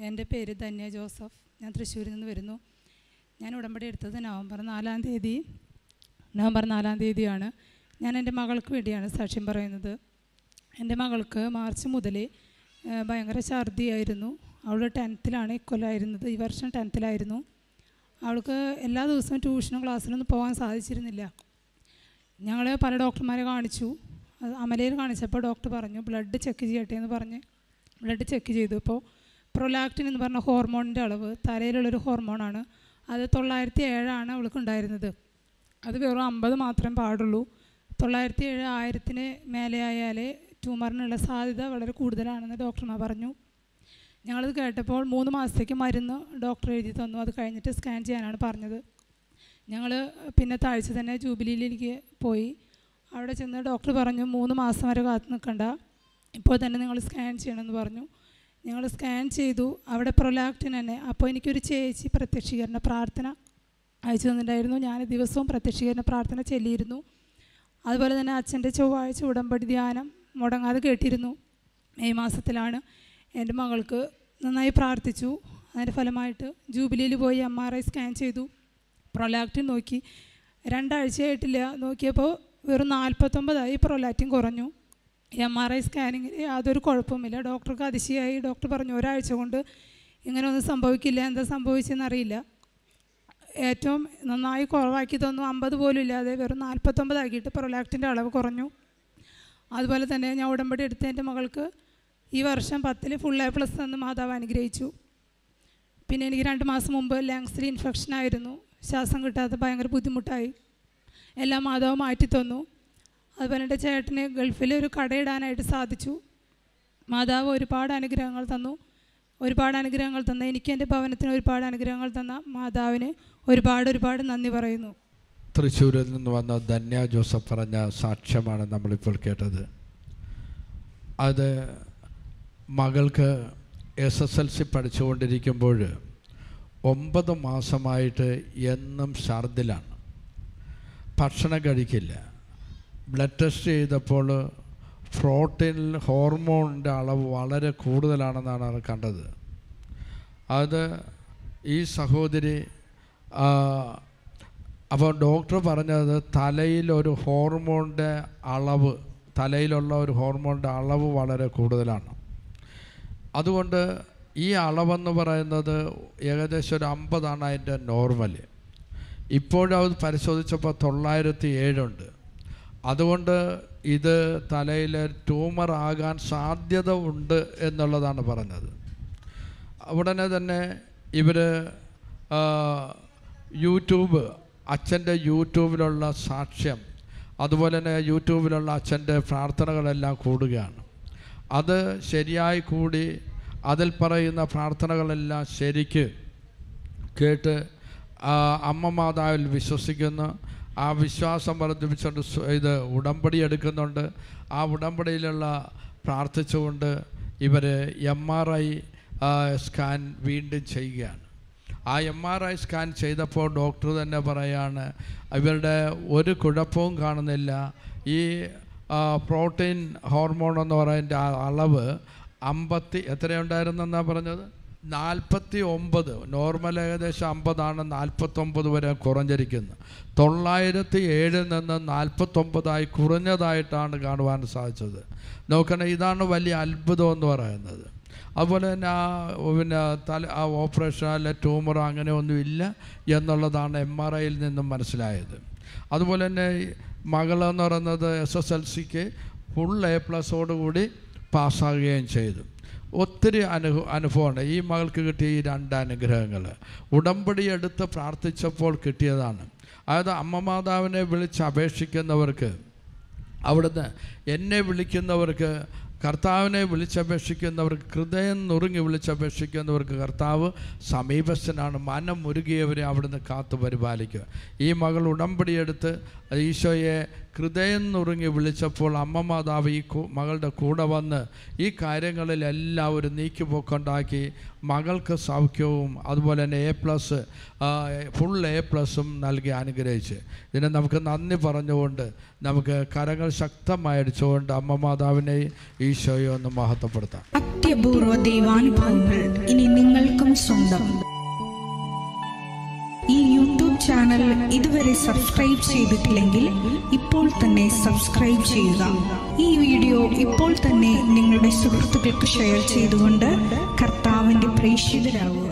എൻ്റെ പേര് ധന്യ ജോസഫ് ഞാൻ തൃശ്ശൂരിൽ നിന്ന് വരുന്നു ഞാൻ ഉടമ്പടി എടുത്തത് നവംബർ നാലാം തീയതി നവംബർ നാലാം തീയതിയാണ് ഞാൻ എൻ്റെ മകൾക്ക് വേണ്ടിയാണ് സാക്ഷ്യം പറയുന്നത് എൻ്റെ മകൾക്ക് മാർച്ച് മുതൽ ഭയങ്കര ഛർദിയായിരുന്നു അവൾ ടെൻത്തിലാണ് ഇക്കൊല്ലമായിരുന്നത് ഈ വർഷം ടെൻത്തിലായിരുന്നു അവൾക്ക് എല്ലാ ദിവസവും ട്യൂഷനും ക്ലാസ്സിലൊന്നും പോകാൻ സാധിച്ചിരുന്നില്ല ഞങ്ങൾ പല ഡോക്ടർമാരെ കാണിച്ചു അത് അമലയിൽ കാണിച്ചപ്പോൾ ഡോക്ടർ പറഞ്ഞു ബ്ലഡ് ചെക്ക് ചെയ്യട്ടെ എന്ന് പറഞ്ഞ് ബ്ലഡ് ചെക്ക് ചെയ്തു അപ്പോൾ പ്രൊലാക്റ്റിൻ എന്ന് പറഞ്ഞ ഹോർമോണിൻ്റെ അളവ് തലയിലുള്ളൊരു ഹോർമോണാണ് അത് തൊള്ളായിരത്തി ഏഴാണ് അവൾക്ക് ഉണ്ടായിരുന്നത് അത് വെറും അമ്പത് മാത്രമേ പാടുള്ളൂ തൊള്ളായിരത്തി ഏഴ് ആയിരത്തിന് മേലെ ആയാൽ ട്യൂമറിനുള്ള സാധ്യത വളരെ കൂടുതലാണെന്ന് ഡോക്ടർമാർ പറഞ്ഞു ഞങ്ങളത് കേട്ടപ്പോൾ മൂന്ന് മാസത്തേക്ക് മരുന്ന് ഡോക്ടർ എഴുതി തന്നു അത് കഴിഞ്ഞിട്ട് സ്കാൻ ചെയ്യാനാണ് പറഞ്ഞത് ഞങ്ങൾ പിന്നത്തെ ആഴ്ച തന്നെ ജൂബിലിയിലേക്ക് പോയി അവിടെ ചെന്ന് ഡോക്ടർ പറഞ്ഞു മൂന്ന് മാസം വരെ കാത്തു നിൽക്കണ്ട ഇപ്പോൾ തന്നെ നിങ്ങൾ സ്കാൻ ചെയ്യണമെന്ന് പറഞ്ഞു ഞങ്ങൾ സ്കാൻ ചെയ്തു അവിടെ പ്രൊലാക്റ്റിൻ തന്നെ അപ്പോൾ എനിക്കൊരു ചേച്ചി പ്രത്യക്ഷീകരണ പ്രാർത്ഥന അയച്ചു തന്നിട്ടുണ്ടായിരുന്നു ഞാൻ ദിവസവും പ്രത്യക്ഷീകരണ പ്രാർത്ഥന ചെല്ലിയിരുന്നു അതുപോലെ തന്നെ അച്ഛൻ്റെ ചൊവ്വാഴ്ച ഉടമ്പടി ധ്യാനം മുടങ്ങാതെ കേട്ടിരുന്നു മെയ് മാസത്തിലാണ് എൻ്റെ മകൾക്ക് നന്നായി പ്രാർത്ഥിച്ചു അതിൻ്റെ ഫലമായിട്ട് ജൂബിലിയിൽ പോയി എം ആർ ഐ സ്കാൻ ചെയ്തു പ്രൊലാക്റ്റിൻ നോക്കി രണ്ടാഴ്ചയായിട്ടില്ല നോക്കിയപ്പോൾ വെറും നാൽപ്പത്തൊമ്പതായി പ്രൊലാക്റ്റിൻ കുറഞ്ഞു എം ആർ ഐ സ്കാനിങ്ങിൽ യാതൊരു കുഴപ്പമില്ല ഡോക്ടർക്ക് അതിശയായി ഡോക്ടർ പറഞ്ഞു ഒരാഴ്ച കൊണ്ട് ഇങ്ങനെ ഒന്നും സംഭവിക്കില്ല എന്താ സംഭവിച്ചെന്നറിയില്ല ഏറ്റവും നന്നായി കുറവാക്കി തന്നു അമ്പത് പോലും ഇല്ലാതെ വെറും നാൽപ്പത്തൊമ്പതാക്കിയിട്ട് പ്രൊലാക്റ്റിൻ്റെ അളവ് കുറഞ്ഞു അതുപോലെ തന്നെ ഞാൻ ഉടമ്പടി എടുത്ത എൻ്റെ മകൾക്ക് ഈ വർഷം പത്തിൽ ഫുൾ എ പ്ലസ് തന്ന് മാതാവ് അനുഗ്രഹിച്ചു പിന്നെ എനിക്ക് രണ്ട് മാസം മുമ്പ് ലങ്സിൽ ഇൻഫെക്ഷൻ ആയിരുന്നു ശ്വാസം കിട്ടാതെ ഭയങ്കര ബുദ്ധിമുട്ടായി എല്ലാം മാതാവ് മാറ്റി തന്നു അതുപോലെ എൻ്റെ ചേട്ടന് ഗൾഫിൽ ഒരു കടയിടാനായിട്ട് സാധിച്ചു മാതാവ് ഒരുപാട് അനുഗ്രഹങ്ങൾ തന്നു ഒരുപാട് അനുഗ്രഹങ്ങൾ തന്ന എനിക്ക് എൻ്റെ ഭവനത്തിന് ഒരുപാട് അനുഗ്രഹങ്ങൾ തന്ന മാതാവിന് ഒരുപാട് ഒരുപാട് നന്ദി പറയുന്നു തൃശ്ശൂരിൽ നിന്ന് വന്ന ധന്യ ജോസഫ് പറഞ്ഞ സാക്ഷ്യമാണ് നമ്മളിപ്പോൾ കേട്ടത് അത് മകൾക്ക് എസ് എസ് എൽ സി പഠിച്ചുകൊണ്ടിരിക്കുമ്പോൾ ഒമ്പത് മാസമായിട്ട് എന്നും ഛർദിലാണ് ഭക്ഷണം കഴിക്കില്ല ബ്ലഡ് ടെസ്റ്റ് ചെയ്തപ്പോൾ പ്രോട്ടീൻ ഹോർമോണിൻ്റെ അളവ് വളരെ കൂടുതലാണെന്നാണ് അത് കണ്ടത് അത് ഈ സഹോദരി ആ, അപ്പോൾ ഡോക്ടർ പറഞ്ഞത് തലയിൽ ഒരു ഹോർമോണിൻ്റെ അളവ് തലയിലുള്ള ഒരു ഹോർമോണിൻ്റെ അളവ് വളരെ കൂടുതലാണ് അതുകൊണ്ട് ഈ അളവെന്ന് പറയുന്നത് ഏകദേശം ഒരു അമ്പതാണ് അതിൻ്റെ നോർമൽ ഇപ്പോഴത് പരിശോധിച്ചപ്പോൾ തൊള്ളായിരത്തി ഏഴുണ്ട് അതുകൊണ്ട് ഇത് തലയിൽ ട്യൂമർ ആകാൻ സാധ്യത ഉണ്ട് എന്നുള്ളതാണ് പറഞ്ഞത് ഉടനെ തന്നെ ഇവർ യൂട്യൂബ് അച്ഛൻ്റെ യൂട്യൂബിലുള്ള സാക്ഷ്യം അതുപോലെ തന്നെ യൂട്യൂബിലുള്ള അച്ഛൻ്റെ പ്രാർത്ഥനകളെല്ലാം കൂടുകയാണ് അത് ശരിയായി കൂടി അതിൽ പറയുന്ന പ്രാർത്ഥനകളെല്ലാം ശരിക്ക് കേട്ട് ആ, അമ്മ മാതാവിൽ വിശ്വസിക്കുന്നു ആ വിശ്വാസം വർദ്ധിപ്പിച്ചുകൊണ്ട് സ്വ- ഇത് ഉടമ്പടി എടുക്കുന്നുണ്ട് ആ ഉടമ്പടിയിലുള്ള പ്രാർത്ഥിച്ചുകൊണ്ട് ഇവർ എം ആർ ഐ സ്കാൻ വീണ്ടും ചെയ്യുകയാണ് ആ എം ആർ ഐ സ്കാൻ ചെയ്തപ്പോൾ ഡോക്ടർ തന്നെ പറയാണ് ഇവരുടെ ഒരു കുഴപ്പവും കാണുന്നില്ല ഈ ആ, പ്രോട്ടീൻ ഹോർമോൺ എന്ന് പറയുന്ന ആ അളവ് അമ്പത്തി എത്രയുണ്ടായിരുന്നെന്നാണ് പറഞ്ഞത് നാൽപ്പത്തി ഒമ്പത് നോർമൽ ഏകദേശം അമ്പതാണ് നാൽപ്പത്തൊമ്പത് വരെ കുറഞ്ഞിരിക്കുന്നത് തൊള്ളായിരത്തി ഏഴിൽ നിന്ന് നാൽപ്പത്തൊമ്പതായി കുറഞ്ഞതായിട്ടാണ് കാണുവാൻ സാധിച്ചത് നോക്കണേ ഇതാണ് വലിയ അത്ഭുതം എന്ന് പറയുന്നത് അതുപോലെ തന്നെ ആ പിന്നെ തല ആ ഓപ്പറേഷൻ അല്ലെ ട്യൂമർ അങ്ങനെ ഒന്നുമില്ല എന്നുള്ളതാണ് എം ആർ ഐയിൽ നിന്നും മനസ്സിലായത് അതുപോലെ തന്നെ ഈ മകളെന്ന് പറയുന്നത് എസ് എസ് എൽ സിക്ക് ഫുൾ എ പ്ലസോടുകൂടി പാസ്സാകുകയും ചെയ്തു ഒത്തിരി അനുഭവ അനുഭവമുണ്ട് ഈ മകൾക്ക് കിട്ടിയ ഈ രണ്ട് അനുഗ്രഹങ്ങൾ ഉടമ്പടി എടുത്ത് പ്രാർത്ഥിച്ചപ്പോൾ കിട്ടിയതാണ് അതായത് അമ്മ മാതാവിനെ വിളിച്ച് അപേക്ഷിക്കുന്നവർക്ക് അവിടുന്ന് എന്നെ വിളിക്കുന്നവർക്ക് കർത്താവിനെ വിളിച്ചപേക്ഷിക്കുന്നവർക്ക് ഹൃദയം നുറുങ്ങി വിളിച്ചപേക്ഷിക്കുന്നവർക്ക് കർത്താവ് സമീപസ്ഥനാണ് മനം മുരുകിയവരെ അവിടുന്ന് കാത്തു പരിപാലിക്കുക ഈ മകൾ ഉടമ്പടിയെടുത്ത് ഈശോയെ ഹൃദയം നുറുങ്ങി വിളിച്ചപ്പോൾ അമ്മ മാതാവ് ഈ കു- മകളുടെ കൂടെ വന്ന് ഈ കാര്യങ്ങളിലെല്ലാം ഒരു നീക്കിപ്പോക്കുണ്ടാക്കി മകൾക്ക് സൗഖ്യവും അതുപോലെ തന്നെ എ പ്ലസ് ഫുൾ എ പ്ലസും നൽകി അനുഗ്രഹിച്ച് ഇതിനെ നമുക്ക് നന്ദി പറഞ്ഞുകൊണ്ട് നമുക്ക് കരങ്ങൾ ശക്തമായടിച്ചുകൊണ്ട് അമ്മ മാതാവിനെയും ഈശോയെ ഒന്ന് മഹത്വപ്പെടുത്താം അത്യപൂർവ ദൈവാനുഭവങ്ങൾ ഇനി നിങ്ങൾ സ്വന്തം ഈ യൂട്യൂബ് ചാനൽ ഇതുവരെ സബ്സ്ക്രൈബ് ചെയ്തിട്ടില്ലെങ്കിൽ ഇപ്പോൾ തന്നെ സബ്സ്ക്രൈബ് ചെയ്യുക ഈ വീഡിയോ ഇപ്പോൾ തന്നെ നിങ്ങളുടെ സുഹൃത്തുക്കൾക്ക് ഷെയർ ചെയ്തുകൊണ്ട് കർത്താവിന്റെ പ്രേക്ഷിതരാകുക